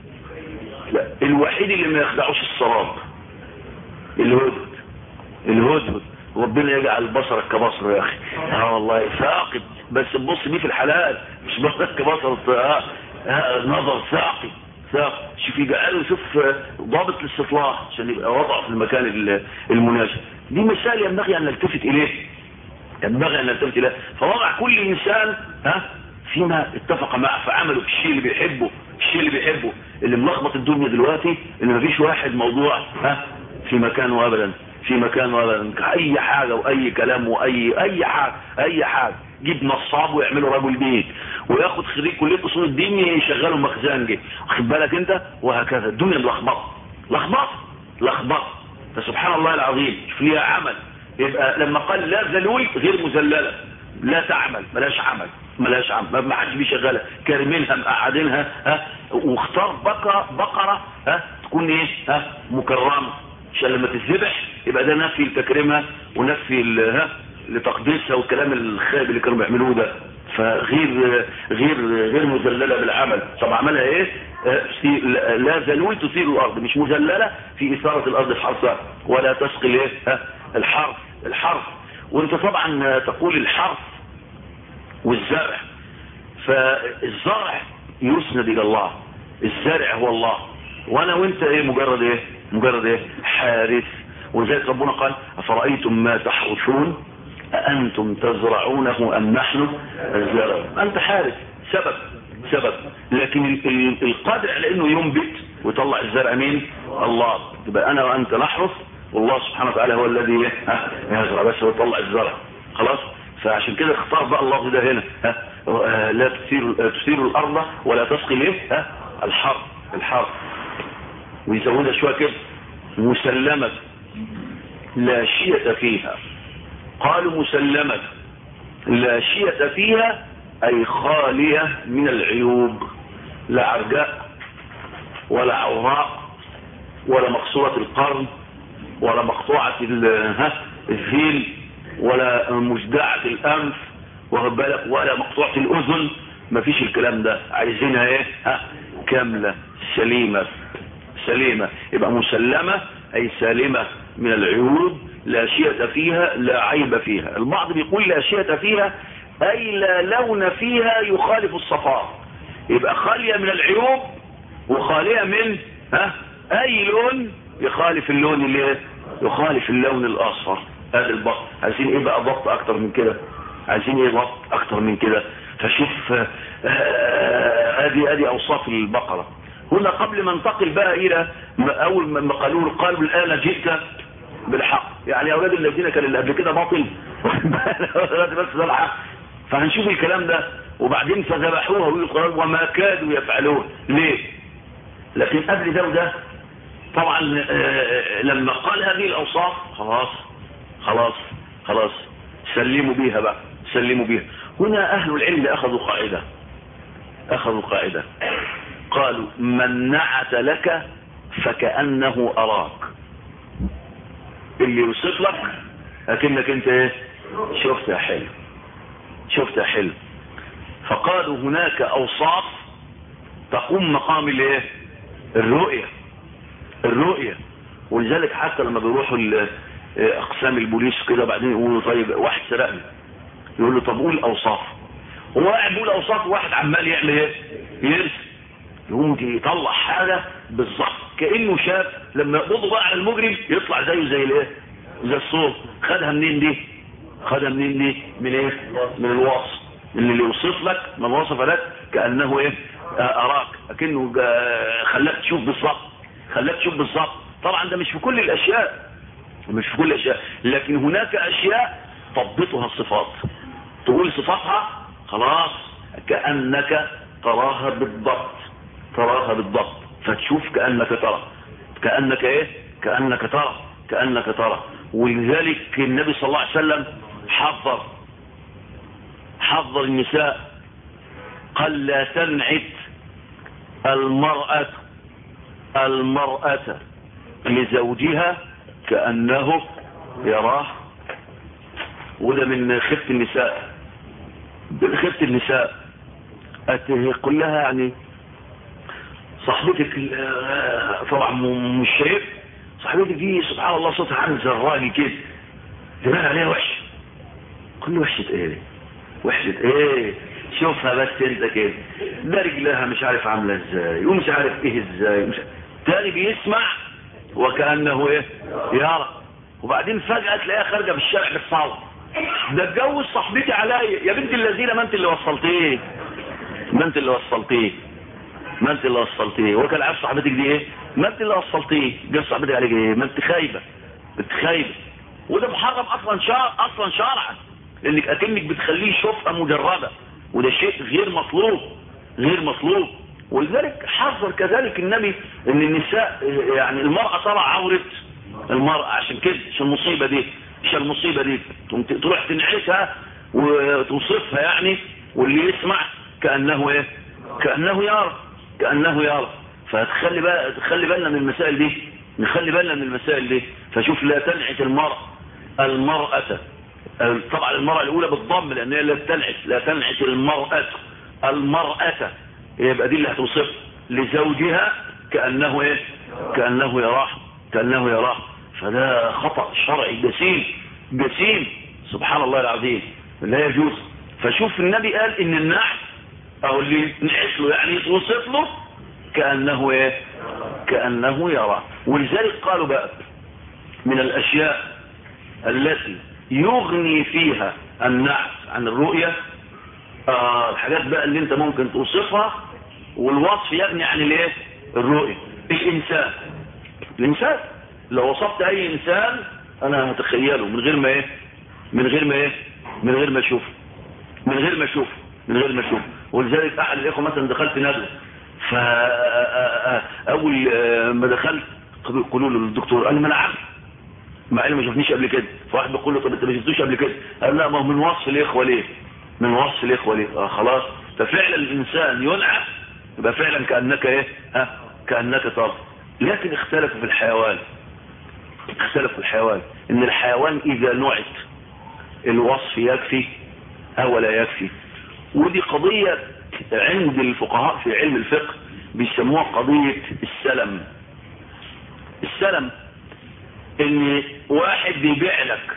B: لا الوحيد اللي ما يخدعوش السراب الهدهد الهدهد ربنا يجعل بصرك كبصر يا اخي اه والله ثاقب بس تبص بيه في الحلال مش بصرك كبصر اه آه، نظر ثاقب ثاقب شوف يجعله شوف آه، ضابط الاستطلاع عشان يبقى وضعه في المكان ال- المناسب دي مسائل ينبغي ان نلتفت اليه ينبغي ان نلتفت اليه فوضع كل انسان ها فيما اتفق معه في عمله في الشيء اللي بيحبه في الشيء اللي بيحبه اللي ملخبط الدنيا دلوقتي ان مفيش واحد موضوع ها في مكانه ابدا في مكانه ابدا اي حاجه واي كلام واي اي حاجه اي حاجه جيب نصاب ويعمله رجل بيت وياخد خريج كليه اصول الدين يشغله مخزنجي واخد بالك انت وهكذا الدنيا ملخبطه لخبطه لخبطه فسبحان الله العظيم شوف ليها عمل يبقى لما قال لا ذلول غير مذلله لا تعمل ملاش عمل ملاش عمل ما حدش بيشغلها كارمينها مقعدينها ها واختار بقره بقره ها تكون ايه ها مكرمه عشان لما تذبح يبقى ده نفي لتكريمها ونفي ال- ها لتقديسها والكلام الخايب اللي كانوا بيعملوه ده فغير غير غير مذلله بالعمل طب عملها ايه آه، في- لا ذلول تثير الارض مش مذلله في اثاره الارض حرثها ولا تسقي الايه ها؟ الحرث الحرث وانت طبعا تقول الحرث والزرع فالزرع يسند الى الله الزرع هو الله وانا وانت ايه مجرد ايه مجرد ايه حارث ولذلك ربنا قال افرايتم ما تحرثون أأنتم تزرعونه أم نحن الزارعون أنت حارس سبب سبب لكن ال- ال- القادر على أنه ينبت ويطلع الزرع مين الله تبقى أنا وأنت نحرث والله سبحانه وتعالى هو الذي ها، يزرع بس ويطلع الزرع خلاص فعشان كده اختار بقى الله ده هنا ها آه، لا تثير آه، تثير الأرض ولا تسقي الايه ها الحر الحر ويزودها شوية كده مسلمة لا شية فيها قالوا مسلمة لا شية فيها أي خالية من العيوب لا عرجاء ولا عوراء ولا مقصورة القرن ولا مقطوعة ال- ها، الذيل ولا مجدعة الأنف واخد بالك ولا مقطوعة الأذن مفيش الكلام ده عايزينها ايه ها كاملة سليمة سليمة يبقى مسلمة أي سالمة من العيوب لا شيء فيها لا عيب فيها البعض بيقول لا شيء فيها أي لا لون فيها يخالف الصفاء يبقى خالية من العيوب وخالية من ها أي لون يخالف اللون اللي إيه؟ يخالف اللون الأصفر هذا البط عايزين ايه بقى ضبط اكتر من كده عايزين ايه ضبط اكتر من كده فشوف آه، آه، ادي ادي اوصاف البقرة هنا قبل ما ننتقل بقى الى ما اول ما قالوا له قالوا الان جئت بالحق يعني اولاد الذين كان اللي قبل كده باطل بس ده الحق فهنشوف الكلام ده وبعدين فذبحوها ويقول وما كادوا يفعلون ليه لكن قبل ده وده طبعا آه، لما قال هذه الاوصاف خلاص خلاص خلاص سلموا بيها بقى سلموا بيها هنا اهل العلم اخذوا قاعده اخذوا قاعده قالوا من نعت لك فكانه اراك اللي يوصف لك اكنك انت ايه شفت يا حلو شفت يا حلو فقالوا هناك اوصاف تقوم مقام الايه الرؤيه الرؤيه ولذلك حتى لما بيروحوا ال- اقسام البوليس كده بعدين يقولوا طيب واحد سرقني يقول له طب قول اوصاف هو قاعد بيقول اوصاف واحد عمال يعمل ايه يرسم يقوم يطلع حاجه بالظبط كانه شاف لما يقبضوا بقى على المجرم يطلع زيه زي الايه زي الصوت خدها منين دي خدها منين دي من ايه من الوصف اللي يوصف لك من وصف لك كانه ايه آه، اراك اكنه جا- خلاك تشوف بالظبط خلاك تشوف بالظبط طبعا ده مش في كل الاشياء مش في كل الاشياء لكن هناك اشياء تضبطها الصفات تقول صفاتها خلاص كانك تراها بالضبط تراها بالضبط فتشوف كانك ترى كانك ايه كانك ترى كانك ترى ولذلك النبي صلى الله عليه وسلم حذر حذر النساء قال لا تنعت المرأة المرأة لزوجها كأنه يراه وده من خفة النساء من خفة النساء أت- قل لها يعني صاحبتك آه، طبعا م- مش شايف صاحبتك دي سبحان الله صوتها عامل زي الراجل كده دماغ عليها وحش كل وحشة ايه وحشة ايه شوفها بس انت كده ده رجلها مش عارف عاملة ازاي ومش عارف ايه ازاي مش تاني بيسمع وكأنه ايه يرى وبعدين فجأة تلاقيها خارجة في الشارع بتصوت ده اتجوز صاحبتي عليا يا بنت الذين ما انت اللي وصلتيه ما انت اللي وصلتيه ما انت اللي وصلتيه هو كان عارف صاحبتك دي ايه ما انت اللي وصلتيه جاب صاحبتك عليك ايه ما انت خايبه انت خايبه وده محرم اصلا شرع اصلا شرعا لانك اكنك بتخليه شفقه مجرده وده شيء غير مطلوب غير مطلوب ولذلك حذر كذلك النبي ان النساء يعني المرأة طلع عورة المرأة عشان كده عشان المصيبة دي عشان المصيبة دي تقوم ت- تروح تنعسها وتوصفها يعني واللي يسمع كأنه ايه كأنه يرى كأنه يرى فتخلي بقى تخلي بالنا من المسائل دي نخلي بالنا من المسائل دي فشوف لا تنعت المرأة المرأة طبعا المرأة الأولى بالضم لأن هي لا تنعت لا تنعت المرأة المرأة يبقى دي اللي هتوصف لزوجها كأنه إيه كأنه يراه كأنه يراه فده خطأ شرعي جسيم جسيم سبحان الله العظيم لا يجوز فشوف النبي قال إن النحل أو اللي نعت له يعني يتوصف له كأنه إيه كأنه يراه ولذلك قالوا بقى من الأشياء التي يغني فيها النعت عن الرؤية آه الحاجات بقى اللي انت ممكن توصفها والوصف يغني عن الايه الرؤية الانسان الانسان لو وصفت اي انسان انا هتخيله من غير ما ايه من غير ما ايه من غير ما اشوفه من غير ما اشوفه من غير ما اشوفه ولذلك احد الاخوه مثلا دخلت ندوه فاول ما دخلت قالوا له الدكتور قال لي ما انا عارف مع انه ما شافنيش قبل كده فواحد بيقول له طب انت ما شفتوش قبل كده قال لا ما هو من وصف الاخوه ليه من وصف الاخوه ليه اه خلاص ففعلا الانسان ينعم يبقى فعلا كانك ايه ها كانك طرف لكن اختلفوا في الحيوان اختلفوا في الحيوان ان الحيوان اذا نعت الوصف يكفي او لا يكفي ودي قضية عند الفقهاء في علم الفقه بيسموها قضية السلم السلم ان واحد بيبيع لك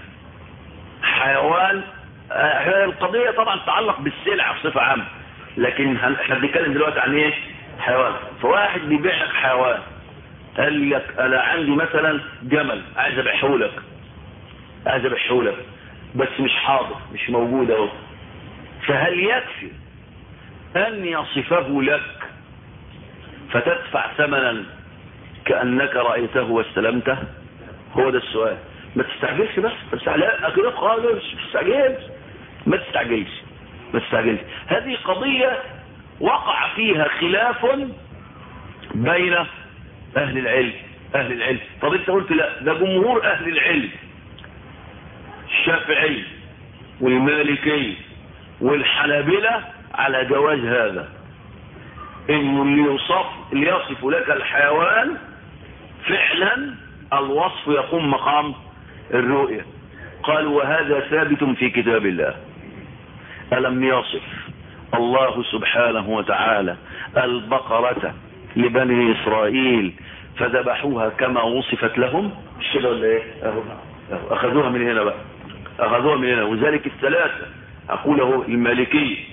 B: حيوان آه القضية طبعا تتعلق بالسلعة بصفة عامة لكن احنا بنتكلم دلوقتي عن ايه حيوان فواحد بيبيع لك حيوان قال لك انا عندي مثلا جمل عايز ابيعه لك عايز ابيعه لك بس مش حاضر مش موجود اهو فهل يكفي ان يصفه لك فتدفع ثمنا كانك رايته واستلمته هو ده السؤال ما تستعجلش بس بس لا كده خالص ما تستعجلش ما تستعجلش ما تستعجلش هذه قضية وقع فيها خلاف بين اهل العلم اهل العلم طب انت قلت لا ده جمهور اهل العلم الشافعي والمالكي والحنابلة على جواز هذا انه اللي يوصف اللي يصف لك الحيوان فعلا الوصف يقوم مقام الرؤية قال وهذا ثابت في كتاب الله ألم يصف الله سبحانه وتعالى البقرة لبني إسرائيل فذبحوها كما وصفت لهم الشيء ولا ايه أخذوها من هنا بقى أخذوها من هنا وذلك الثلاثة أقوله المالكي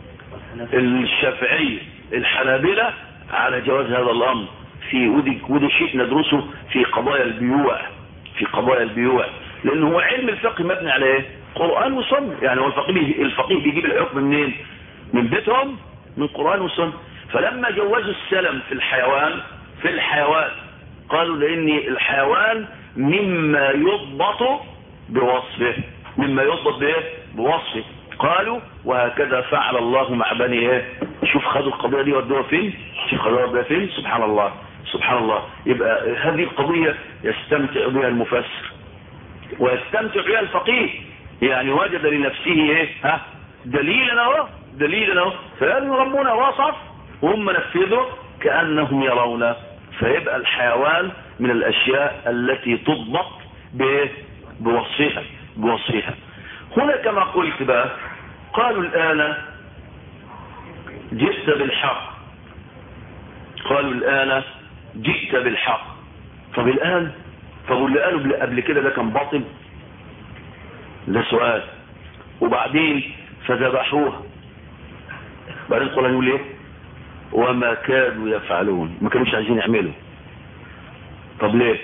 B: الشافعي الحنابلة على جواز هذا الأمر في ودي, ودي شيء ندرسه في قضايا البيوع في قضايا البيوع لأنه هو علم الفقه مبني على ايه قرآن وسنة يعني هو الفقيه الفقيه بيجيب الحكم منين من بيتهم من قرآن وسنة فلما جوزوا السلم في الحيوان في الحيوان قالوا لأن الحيوان مما يضبط بوصفه مما يضبط بايه بوصفه قالوا وهكذا فعل الله مع بني ايه شوف خدوا القضية دي ودوها فين شوف خدوها فين سبحان الله سبحان الله يبقى هذه القضية يستمتع بها المفسر ويستمتع بها الفقيه يعني وجد لنفسه ايه ها دليلا اهو دليلا اهو فلان ربنا وصف وهم نفذوا كأنهم يرون فيبقى الحيوان من الاشياء التي تضبط بايه بوصفها بوصفها هنا كما قلت بقى قالوا الآن جئت بالحق قالوا الآن جئت بالحق طب الآن طب واللي قالوا قبل كده ده كان باطل ده سؤال وبعدين فذبحوها بعدين القرآن يقول ايه وما كانوا يفعلون ما كانوش عايزين يعملوا طب ليه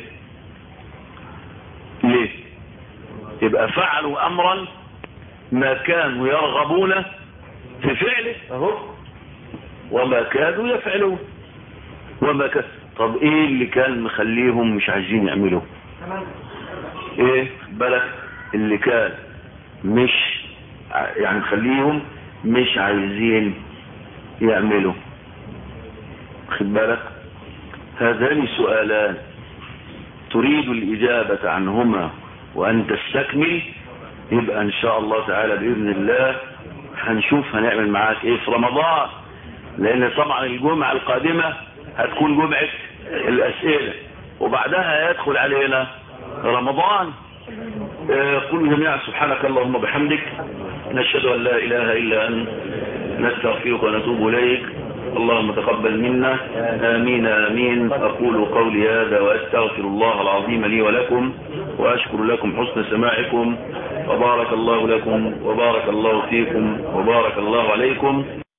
B: ليه يبقى فعلوا امرا ما كانوا يرغبون في فعله اهو وما كانوا يفعلون وما كان طب ايه اللي كان مخليهم مش عايزين يعملوا ايه بالك اللي كان مش يعني مخليهم مش عايزين يعملوا خد بالك هذان سؤالان تريد الإجابة عنهما وأن تستكمل يبقى إن شاء الله تعالى بإذن الله هنشوف هنعمل معاك إيه في رمضان لأن طبعا الجمعة القادمة هتكون جمعة الأسئلة وبعدها يدخل علينا رمضان آه، قولوا جميعا سبحانك اللهم بحمدك نشهد أن لا إله إلا أنت نستغفرك ونتوب إليك اللهم تقبل منا آمين آمين أقول قولي هذا وأستغفر الله العظيم لي ولكم وأشكر لكم حسن سماعكم وبارك الله لكم وبارك الله فيكم وبارك الله عليكم